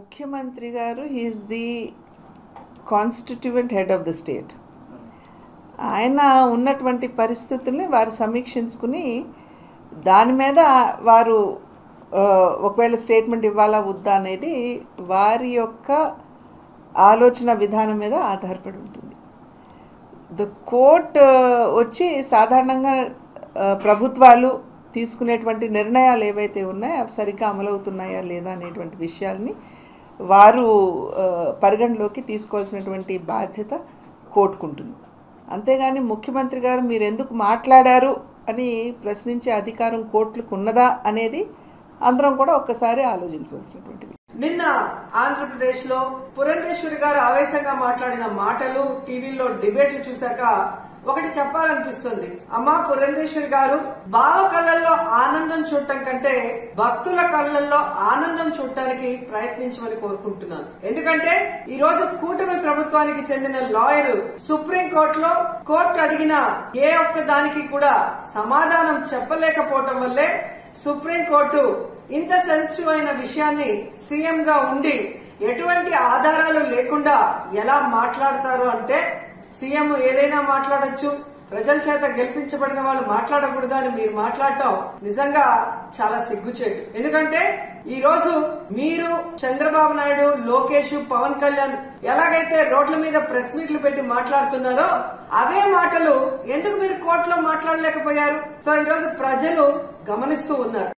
ముఖ్యమంత్రి గారు he is the constituent head of the state ఆయన ఉన్నటువంటి పరిస్థితుల్ని వారు సమీక్షించుకుని దాని మీద వారు ఆ, ఒకవేళ స్టేట్మెంట్ ఇవ్వాలా వద్దా అనేది వారి యొక్క ఆలోచన విధానం మీద ఆధారపడి ఉంటుంది ద కోర్ట్ వచ్చి సాధారణంగా ఆ, ప్రభుత్వాలు తీసుకునేటువంటి నిర్ణయాలు ఏవైతే ఉన్నాయో అవి సరిగ్గా అమలవుతున్నాయా లేదా అనేటువంటి విషయాల్ని వారు ఆ, పరిగణలోకి తీసుకోవాల్సినటువంటి బాధ్యత కోర్టుకుంటుంది అంతేగాని ముఖ్యమంత్రి గారు మీరు ఎందుకు మాట్లాడారు అని ప్రశ్నించే అధికారం కోర్టులకు ఉన్నదా అనేది అందరం కూడా ఒక్కసారి ఆలోచించవలసినటువంటిది నిన్న ఆంధ్రప్రదేశ్ లో పురంధేశ్వరి గారు ఆవేశంగా మాట్లాడిన మాటలు టీవీలో డిబేట్లు చూశాక ఒకటి చెప్పాలనిపిస్తుంది అమ్మా పురంధేశ్వరి గారు బావ కళ్ళల్లో ఆనందం చూడటం కంటే భక్తుల కళ్ళల్లో ఆనందం చూడటానికి ప్రయత్నించమని కోరుకుంటున్నాను ఎందుకంటే ఈ రోజు కూటమి ప్రభుత్వానికి చెందిన లాయర్ సుప్రీం కోర్టులో కోర్టు అడిగిన ఏ ఒక్క దానికి కూడా సమాధానం చెప్పలేకపోవటం వల్లే సుప్రీం కోర్టు ఇంత సెన్సిటివ్ అయిన విషయాన్ని సీఎం గా ఉండి ఎటువంటి ఆధారాలు లేకుండా ఎలా మాట్లాడతారు అంటే సీఎం ఏదైనా మాట్లాడొచ్చు ప్రజల చేత గెలిపించబడిన వాళ్ళు మాట్లాడకూడదు అని మీరు మాట్లాడటం నిజంగా చాలా సిగ్గుచేటు ఎందుకంటే ఈ రోజు మీరు చంద్రబాబు నాయుడు లోకేష్ పవన్ కళ్యాణ్ ఎలాగైతే రోడ్ల మీద ప్రెస్ మీట్లు పెట్టి మాట్లాడుతున్నారో అవే మాటలు ఎందుకు మీరు కోర్టులో మాట్లాడలేకపోయారు సో ఈ రోజు ప్రజలు గమనిస్తూ ఉన్నారు